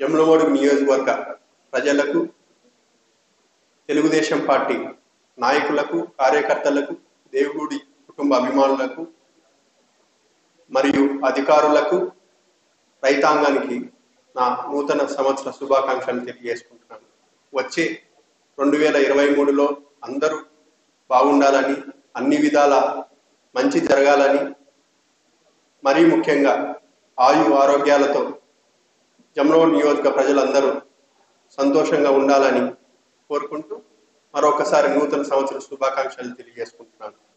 యములమూడు నియోజకవర్గ ప్రజలకు తెలుగుదేశం పార్టీ నాయకులకు కార్యకర్తలకు దేవుడి కుటుంబ అభిమానులకు మరియు అధికారులకు రైతాంగానికి నా నూతన సంవత్సర శుభాకాంక్షలు తెలియజేసుకుంటున్నాను వచ్చే రెండు వేల ఇరవై మూడులో అందరూ బాగుండాలని అన్ని విధాల మంచి జరగాలని మరీ ముఖ్యంగా ఆయు ఆరోగ్యాలతో జమనోర్ నియోజక ప్రజలందరూ సంతోషంగా ఉండాలని కోరుకుంటూ మరొకసారి నూతన సంవత్సర శుభాకాంక్షలు తెలియజేసుకుంటున్నాను